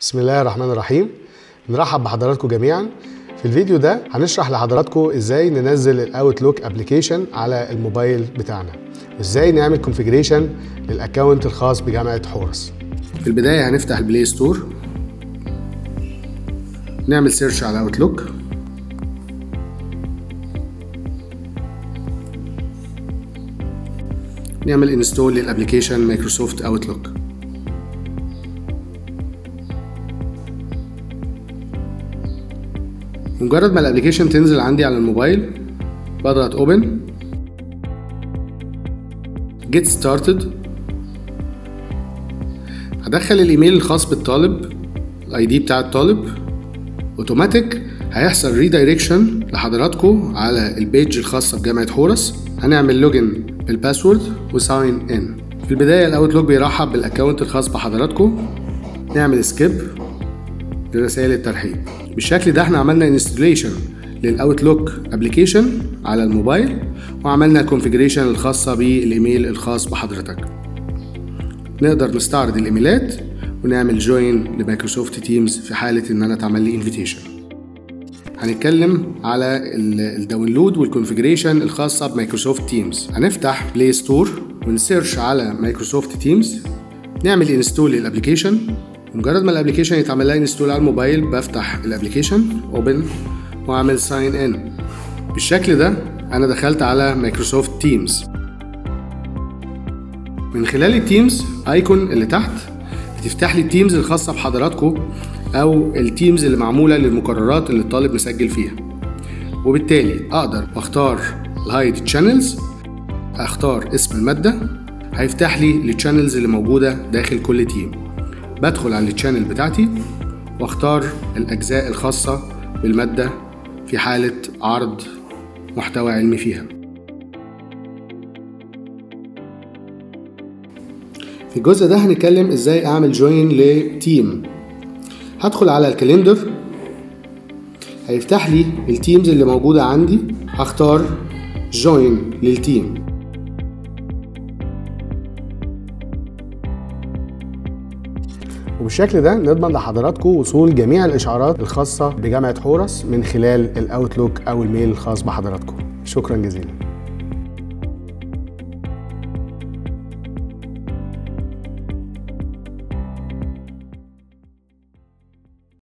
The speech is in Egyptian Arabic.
بسم الله الرحمن الرحيم نرحب بحضراتكم جميعا في الفيديو ده هنشرح لحضراتكم ازاي ننزل الاوتلوك ابلكيشن على الموبايل بتاعنا وازاي نعمل كونفيجريشن للاكونت الخاص بجامعه حورس في البدايه هنفتح البلاي ستور نعمل سيرش على اوتلوك نعمل انستول للابلكيشن مايكروسوفت اوتلوك مجرد ما الابلكيشن تنزل عندي على الموبايل بضغط اوبن جيت ستارتد هدخل الايميل الخاص بالطالب الاي دي بتاع الطالب اوتوماتيك هيحصل ريدايركشن لحضراتكم على البيج الخاصه بجامعه حورس هنعمل لوجن بالباسورد وساين ان في البدايه الاوتلوك بيرحب بالاكونت الخاص بحضراتكم نعمل سكيب لرسائل الترحيب بالشكل ده احنا عملنا انستليشن للاوتلوك ابلكيشن على الموبايل وعملنا كونفيجريشن الخاصه بالايميل الخاص بحضرتك نقدر نستعرض الايميلات ونعمل جوين لمايكروسوفت تيمز في حاله ان انا اتعمل لي انفيتيشن هنتكلم على الداونلود والكونفيجريشن الخاصه بمايكروسوفت تيمز هنفتح بلاي ستور ونسيرش على مايكروسوفت تيمز نعمل انستول للابلكيشن مجرد ما الابلكيشن يتعمل لها انستول على الموبايل بفتح الابلكيشن اوبن واعمل ساين ان بالشكل ده انا دخلت على مايكروسوفت تيمز من خلال التيمز ايكون اللي تحت بتفتح لي التيمز الخاصه بحضراتكم او التيمز اللي معموله للمقررات اللي الطالب مسجل فيها وبالتالي اقدر اختار الهايد تشانلز اختار اسم الماده هيفتح لي التشانلز اللي موجوده داخل كل تيم بدخل على التشانل بتاعتي واختار الأجزاء الخاصة بالمادة في حالة عرض محتوى علمي فيها في الجزء ده هنتكلم ازاي اعمل جوين لتيم هدخل على الكالندر هيفتح لي التيمز اللي موجودة عندي هختار جوين للتيم وبالشكل ده نضمن لحضراتكم وصول جميع الاشعارات الخاصه بجامعه حورس من خلال الاوتلوك او الميل الخاص بحضراتكم شكرا جزيلا